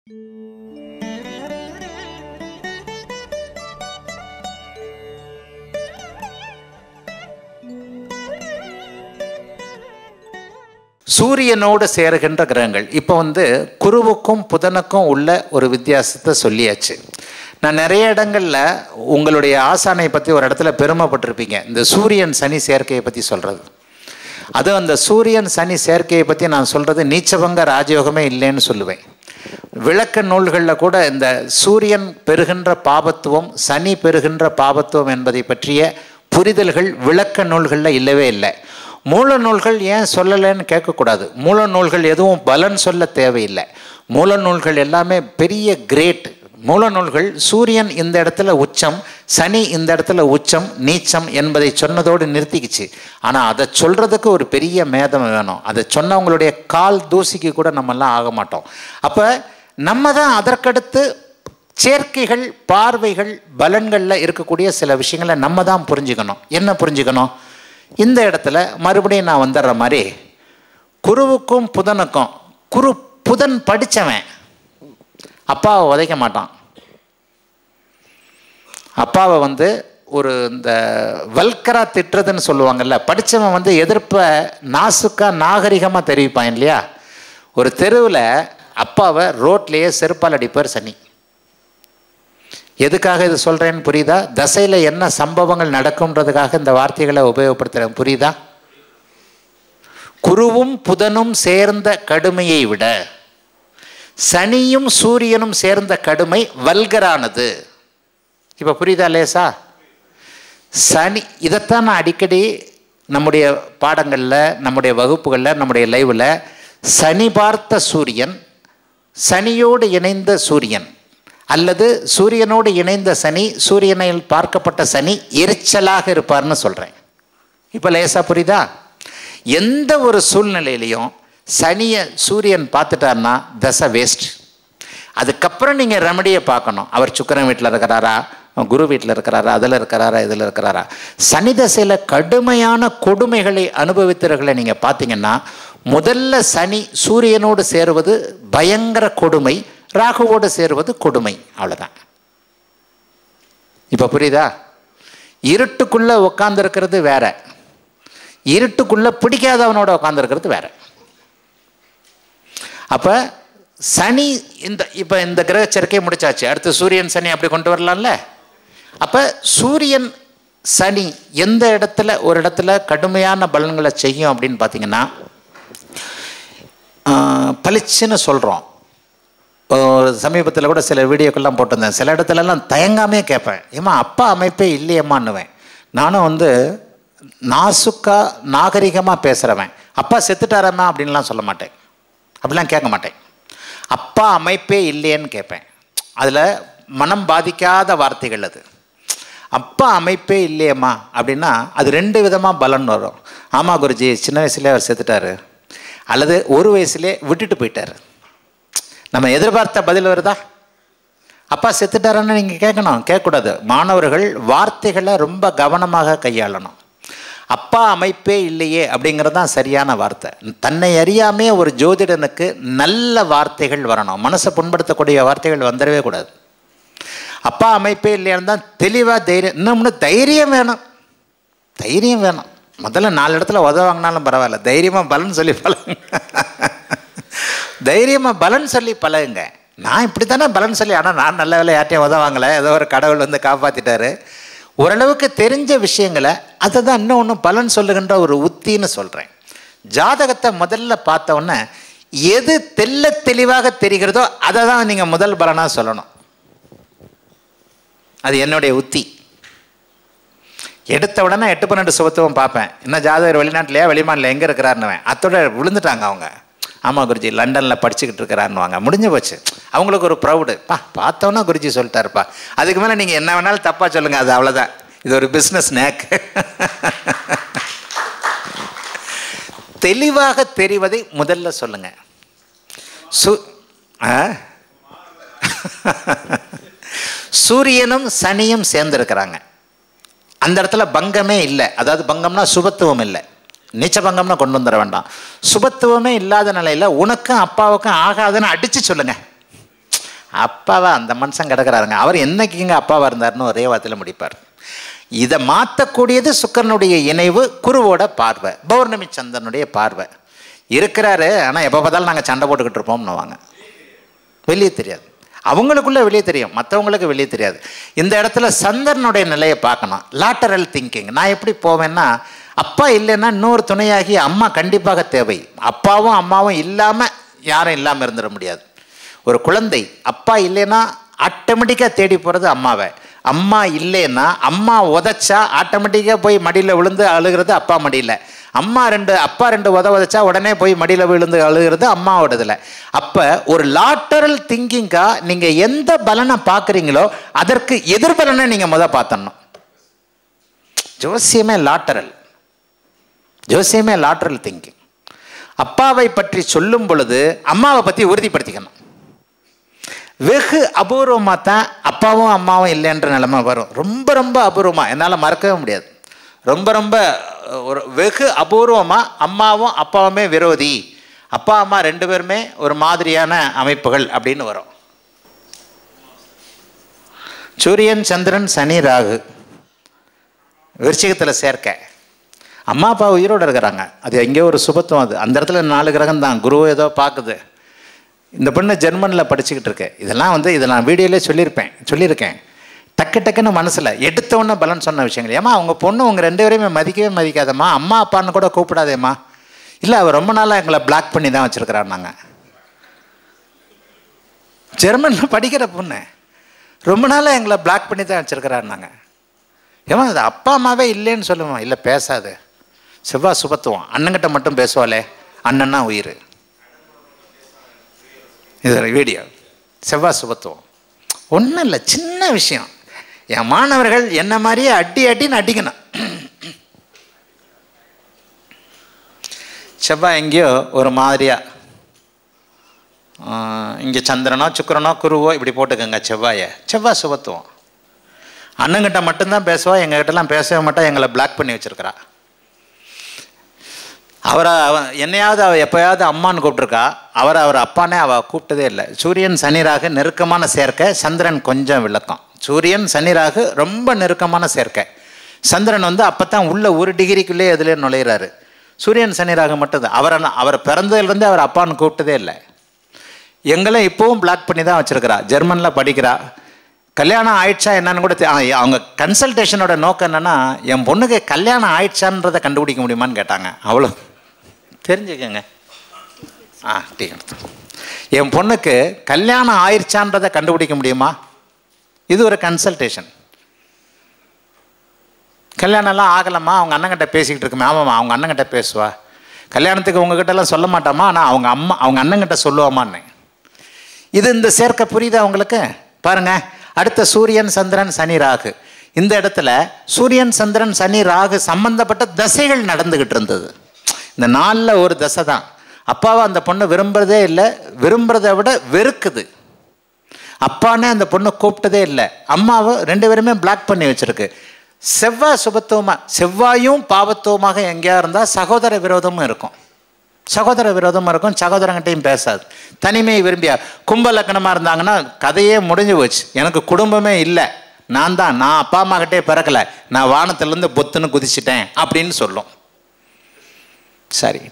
சூரியனோடு சேருகின்ற கிரகங்கள் இப்போ வந்து குருவுக்கும் புதனுக்கும் உள்ள ஒரு வித்தியாசத்தை சொல்லியாச்சு நான் நிறைய இடங்களில் உங்களுடைய ஆசானை பற்றி ஒரு இடத்துல பெருமைப்பட்டிருப்பீங்க இந்த சூரியன் சனி சேர்க்கையை பற்றி சொல்கிறது அதுவும் அந்த சூரியன் சனி சேர்க்கையை பற்றி நான் சொல்கிறது நீச்சபங்க ராஜயோகமே இல்லைன்னு சொல்லுவேன் விளக்க நூல்களில் கூட இந்த சூரியன் பெறுகின்ற பாபத்துவம் சனி பெறுகின்ற பாபத்துவம் என்பதை பற்றிய புரிதல்கள் விளக்க நூல்களில் இல்லவே இல்லை மூல நூல்கள் ஏன் சொல்லலைன்னு கேட்கக்கூடாது மூல நூல்கள் எதுவும் பலன் சொல்ல தேவையில்லை மூல நூல்கள் எல்லாமே பெரிய கிரேட் மூல நூல்கள் சூரியன் இந்த இடத்துல உச்சம் சனி இந்த இடத்துல உச்சம் நீச்சம் என்பதை சொன்னதோடு நிறுத்திக்கிச்சு ஆனால் அதை சொல்கிறதுக்கு ஒரு பெரிய மேதம் வேணும் அதை சொன்னவங்களுடைய கால் தூசிக்கு கூட நம்மெல்லாம் ஆக மாட்டோம் அப்போ நம்ம தான் அதற்கடுத்து சேர்க்கைகள் பார்வைகள் பலன்களில் இருக்கக்கூடிய சில விஷயங்களை நம்ம தான் புரிஞ்சுக்கணும் என்ன புரிஞ்சுக்கணும் இந்த இடத்துல மறுபடியும் நான் வந்துடுற மாதிரி குருவுக்கும் புதனுக்கும் குரு புதன் படித்தவன் அப்பாவை உதைக்க மாட்டான் அப்பாவை வந்து ஒரு இந்த வல்கரா திட்டுறதுன்னு சொல்லுவாங்கல்ல படித்தவன் வந்து எதிர்ப்பை நாசுக்காக நாகரிகமாக தெரிவிப்பான் இல்லையா ஒரு தெருவில் அப்பாவை ரோட்லேயே செருப்பால் அடிப்பார் சனி எதுக்காக இது சொல்கிறேன்னு புரியுதா தசையில் என்ன சம்பவங்கள் நடக்கும்ன்றதுக்காக இந்த வார்த்தைகளை உபயோகப்படுத்துகிறேன் புரியுதா குருவும் புதனும் சேர்ந்த கடுமையை விட சனியும் சூரியனும் சேர்ந்த கடுமை வல்கரானது இப்போ புரியுதா லேசா சனி இதைத்தான் நான் அடிக்கடி நம்முடைய பாடங்களில் நம்முடைய வகுப்புகளில் நம்முடைய லைவில் சனி பார்த்த சூரியன் சனியோடு இணைந்த சூரியன் அல்லது சூரியனோடு இணைந்த சனி சூரியனில் பார்க்கப்பட்ட சனி எரிச்சலாக இருப்பார்னு சொல்கிறேன் இப்போ லேசாக புரியுதா எந்த ஒரு சூழ்நிலையிலையும் சனியை சூரியன் பார்த்துட்டார்னா தசை வேஸ்ட் அதுக்கப்புறம் நீங்கள் ரெமடியை பார்க்கணும் அவர் சுக்கரன் வீட்டில் இருக்கிறாரா குரு வீட்டில் இருக்கிறாரா அதில் இருக்கிறாரா இதில் இருக்கிறாரா சனி தசையில் கடுமையான கொடுமைகளை அனுபவித்தவர்களை நீங்கள் பார்த்தீங்கன்னா முதல்ல சனி சூரியனோடு சேருவது பயங்கர கொடுமை ராகுவோடு சேருவது கொடுமை அவ்வளோதான் இப்போ புரியுதா இருட்டுக்குள்ளே உட்காந்துருக்கிறது வேற இருட்டுக்குள்ளே பிடிக்காதவனோட உட்காந்துருக்கிறது வேற அப்போ சனி இந்த இப்போ இந்த கிரக சேர்க்கையை முடிச்சாச்சு அடுத்து சூரியன் சனி அப்படி கொண்டு வரலாம்ல அப்போ சூரியன் சனி எந்த இடத்துல ஒரு இடத்துல கடுமையான பலன்களை செய்யும் அப்படின்னு பார்த்தீங்கன்னா பளிச்சுன்னு சொல்கிறோம் சமீபத்தில் கூட சில வீடியோக்கெல்லாம் போட்டிருந்தேன் சில இடத்துலலாம் தயங்காமே கேட்பேன் ஏமா அப்பா அமைப்பே இல்லையம்மான்னுவேன் நானும் வந்து நாசுக்கா நாகரிகமாக பேசுகிறவன் அப்பா செத்துட்டாரம்மா அப்படின்லாம் சொல்ல மாட்டேன் அப்படிலாம் கேட்க மாட்டேன் அப்பா அமைப்பே இல்லையேன்னு கேட்பேன் அதில் மனம் பாதிக்காத வார்த்தைகள் அது அப்பா அமைப்பே இல்லையம்மா அப்படின்னா அது ரெண்டு விதமாக பலன் வரும் ஆமாம் குருஜி சின்ன வயசுலேயே அவர் செத்துட்டாரு அல்லது ஒரு வயசுலேயே விட்டுட்டு போயிட்டார் நம்ம எதிர்பார்த்த பதில் வருதா அப்பா செத்துட்டாருன்னு நீங்கள் கேட்கணும் கேட்கக்கூடாது மாணவர்கள் வார்த்தைகளை ரொம்ப கவனமாக கையாளணும் அப்பா அமைப்பே இல்லையே அப்படிங்கிறது தான் சரியான வார்த்தை தன்னை அறியாமே ஒரு ஜோதிடனுக்கு நல்ல வார்த்தைகள் வரணும் மனசை புண்படுத்தக்கூடிய வார்த்தைகள் வந்துடவே கூடாது அப்பா அமைப்பே இல்லையான்னு தான் தெளிவாக தைரியம் இன்னொன்று தைரியம் வேணும் தைரியம் வேணும் முதல்ல நாலு இடத்துல உதவாங்கினாலும் பரவாயில்ல தைரியமாக பலன் சொல்லி பழகுங்க தைரியமாக பலன் சொல்லி பழகுங்க நான் இப்படி தானே பலன் சொல்லி ஆனால் நான் நல்ல வேலை யார்ட்டையும் உதவாங்கலை ஏதோ ஒரு கடவுள் வந்து காப்பாற்றிட்டாரு ஓரளவுக்கு தெரிஞ்ச விஷயங்களை அதை தான் இன்னொன்று பலன் சொல்லுகின்ற ஒரு உத்தின்னு சொல்கிறேன் ஜாதகத்தை முதல்ல பார்த்தோன்னே எது தெல்ல தெளிவாக தெரிகிறதோ அதை தான் நீங்கள் முதல் பலனாக சொல்லணும் அது என்னுடைய உத்தி எடுத்த உடனே எட்டு பன்னெண்டு சுபத்துவம் பார்ப்பேன் இன்னும் ஜாதகர் வெளிநாட்டிலையா வெளிமாநில எங்கே இருக்கிறாருன்னுவேன் அத்தோட விழுந்துட்டாங்க அவங்க ஆமாம் குருஜி லண்டனில் படிச்சுக்கிட்டு இருக்கிறாருன்னுவாங்க முடிஞ்சு போச்சு அவங்களுக்கு ஒரு ப்ரௌடு பா பார்த்தோன்னா குருஜி சொல்லிட்டாருப்பா அதுக்கு மேலே நீங்கள் என்ன வேணாலும் தப்பாக சொல்லுங்கள் அது அவ்வளோதான் இது ஒரு பிஸ்னஸ் நேக் தெளிவாக தெரிவதை முதல்ல சொல்லுங்க சு சூரியனும் சனியும் சேர்ந்துருக்கிறாங்க அந்த இடத்துல பங்கமே இல்லை அதாவது பங்கம்னா சுபத்துவம் இல்லை நீச்ச பங்கம்னா கொண்டு வந்துட வேண்டாம் சுபத்துவமே இல்லாத நிலையில் உனக்கும் அப்பாவுக்கும் ஆகாதுன்னு அடித்து சொல்லுங்கள் அப்பாவா அந்த மனுஷன் கிடக்குறாருங்க அவர் என்னைக்குங்க அப்பாவா இருந்தாருன்னு ஒரே வார்த்தையில் முடிப்பார் இதை மாற்றக்கூடியது சுக்கரனுடைய இணைவு குருவோட பார்வை பௌர்ணமி சந்திரனுடைய பார்வை இருக்கிறாரு ஆனால் எப்போ பார்த்தாலும் நாங்கள் சண்டை போட்டுக்கிட்டு இருப்போம்னு வாங்க வெளியே தெரியாது அவங்களுக்குள்ள வெளியே தெரியும் மற்றவங்களுக்கு வெளியே தெரியாது இந்த இடத்துல சந்திரனுடைய நிலையை பார்க்கணும் லாட்டரல் திங்கிங் நான் எப்படி போவேன்னா அப்பா இல்லைன்னா இன்னொரு துணையாகி அம்மா கண்டிப்பாக தேவை அப்பாவும் அம்மாவும் இல்லாமல் யாரும் இல்லாமல் இருந்துட முடியாது ஒரு குழந்தை அப்பா இல்லைன்னா ஆட்டோமேட்டிக்காக தேடி போகிறது அம்மாவை அம்மா இல்லைன்னா அம்மா உதைச்சா ஆட்டோமேட்டிக்காக போய் மடியில் விழுந்து அழுகிறது அப்பா மடியில் அம்மா ரெண்டு அப்பா ரெண்டு உத உதைச்சா உடனே போய் மடியில் விழுந்து அழுகிறது அம்மாவோடதில் அப்போ ஒரு லாட்டரல் திங்கிங்காக நீங்கள் எந்த பலனை பார்க்குறீங்களோ அதற்கு எதிர்பலனை நீங்கள் முத பார்த்தணும் ஜோசியமே லாட்டரல் ஜோசியமே லாட்டரல் திங்கிங் அப்பாவை பற்றி சொல்லும் பொழுது அம்மாவை பற்றி உறுதிப்படுத்திக்கணும் வெகு அபூர்வமாக தான் அப்பாவும் அம்மாவும் இல்லைன்ற நிலைமை வரும் ரொம்ப ரொம்ப அபூர்வமாக என்னால் மறக்கவே முடியாது ரொம்ப ரொம்ப ஒரு வெகு அபூர்வமாக அம்மாவும் அப்பாவுமே விரோதி அப்பா அம்மா ரெண்டு பேருமே ஒரு மாதிரியான அமைப்புகள் அப்படின்னு வரும் சூரியன் சந்திரன் சனி ராகு விருச்சிகத்தில் சேர்க்க அம்மா அப்பா உயிரோடு இருக்கிறாங்க அது எங்கேயோ ஒரு சுபத்துவம் அது அந்த இடத்துல நாலு கிரகம் தான் குரு ஏதோ பார்க்குது இந்த பொண்ணு ஜெர்மனில் படிச்சுக்கிட்டு இருக்கு இதெல்லாம் வந்து இதை நான் வீடியோலே சொல்லியிருப்பேன் சொல்லியிருக்கேன் டக்கு டக்குன்னு மனசில் எடுத்தவொன்னே பலன் சொன்ன விஷயங்கள் ஏமா அவங்க பொண்ணு உங்கள் ரெண்டு பேரையுமே மதிக்கவே மதிக்காதம்மா அம்மா அப்பான்னு கூட கூப்பிடாதேம்மா இல்லை அவள் ரொம்ப நாளாக எங்களை பிளாக் பண்ணி தான் வச்சுருக்கிறான் நாங்கள் ஜெர்மனில் படிக்கிற பொண்ணு ரொம்ப நாளாக எங்களை பிளாக் பண்ணி தான் வச்சுருக்கிறாரு நாங்கள் ஏமா அது அப்பா அம்மாவே இல்லைன்னு சொல்லுவோம் இல்லை பேசாது செவ்வாய் சுபத்துவம் அண்ணங்கிட்ட மட்டும் பேசுவாளே அண்ணன்னா உயிர் இது வீடியோ செவ்வாய் சுபத்துவம் ஒன்றும் இல்லை சின்ன விஷயம் என் மாணவர்கள் என்ன மாதிரியே அடி அடின்னு அடிக்கணும் செவ்வாய் எங்கேயோ ஒரு மாதிரியா இங்கே சந்திரனோ சுக்கரனோ குருவோ இப்படி போட்டுக்கோங்க செவ்வாயை செவ்வாய் சுபத்துவம் அண்ணங்கிட்ட மட்டும்தான் பேசுவா எங்ககிட்டலாம் பேசவே மாட்டா எங்களை பிளாக் பண்ணி வச்சுருக்கிறா அவரை அவ என்னையாவது அவள் எப்போயாவது அம்மான்னு கூப்பிட்ருக்கா அவரை அவர் அப்பானே அவள் கூப்பிட்டதே இல்லை சூரியன் சனிராகு நெருக்கமான சேர்க்கை சந்திரன் கொஞ்சம் விளக்கம் சூரியன் சனிராகு ரொம்ப நெருக்கமான சேர்க்கை சந்திரன் வந்து அப்போ தான் உள்ள ஒரு டிகிரிக்குள்ளே எதுலேயே நுழையிறாரு சூரியன் சனிராகு மட்டும்தான் அவரை அவர் பிறந்ததுலேருந்து அவர் அப்பான்னு கூப்பிட்டதே இல்லை எங்களை இப்போவும் பிளாக் பண்ணி தான் வச்சுருக்கிறா ஜெர்மனில் படிக்கிறா கல்யாணம் ஆயிடுச்சா என்னன்னு கூட தெ- ஆ, அவங்க கன்சல்டேஷனோட நோக்கம் என்னென்னா என் பொண்ணுக்கு கல்யாணம் ஆயிடுச்சான்றதை கண்டுபிடிக்க முடியுமான்னு கேட்டாங்க அவ்வளோ தெரிஞ்சுக்கங்க ஆ டீ எடுத்து என் பொண்ணுக்கு கல்யாணம் ஆயிடுச்சான்றதை கண்டுபிடிக்க முடியுமா இது ஒரு கன்சல்டேஷன் கல்யாணம்லாம் ஆகலம்மா அவங்க அண்ணங்கிட்ட பேசிக்கிட்டு இருக்குமே ஆமாம்மா அவங்க அண்ணங்கிட்ட பேசுவா கல்யாணத்துக்கு உங்ககிட்டலாம் சொல்ல மாட்டாமா ஆனால் அவங்க அம்மா அவங்க அண்ணங்கிட்ட சொல்லுவாமான்னு இது இந்த சேர்க்கை புரியுதா உங்களுக்கு பாருங்க அடுத்த சூரியன் சந்திரன் சனி ராகு இந்த இடத்துல சூரியன் சந்திரன் சனி ராகு சம்பந்தப்பட்ட தசைகள் நடந்துகிட்டு இருந்தது இந்த நாளில் ஒரு தசை தான் அப்பாவை அந்த பொண்ணு விரும்புறதே இல்லை விரும்புறதை விட வெறுக்குது அப்பானே அந்த பொண்ணு கூப்பிட்டதே இல்லை அம்மாவை ரெண்டு பேருமே பிளாக் பண்ணி வச்சிருக்கு செவ்வாய் சுபத்துவமாக செவ்வாயும் பாவத்துவமாக எங்கேயா இருந்தால் சகோதர விரோதமும் இருக்கும் சகோதர விரோதமாக இருக்கும் சகோதரங்கிட்டையும் பேசாது தனிமையை விரும்பியா கும்ப லக்கணமாக இருந்தாங்கன்னா கதையே முடிஞ்சு போச்சு எனக்கு குடும்பமே இல்லை நான் தான் நான் அப்பா அம்மா கிட்டே பிறக்கல நான் வானத்திலேருந்து பொத்துன்னு குதிச்சிட்டேன் அப்படின்னு சொல்லும் சரி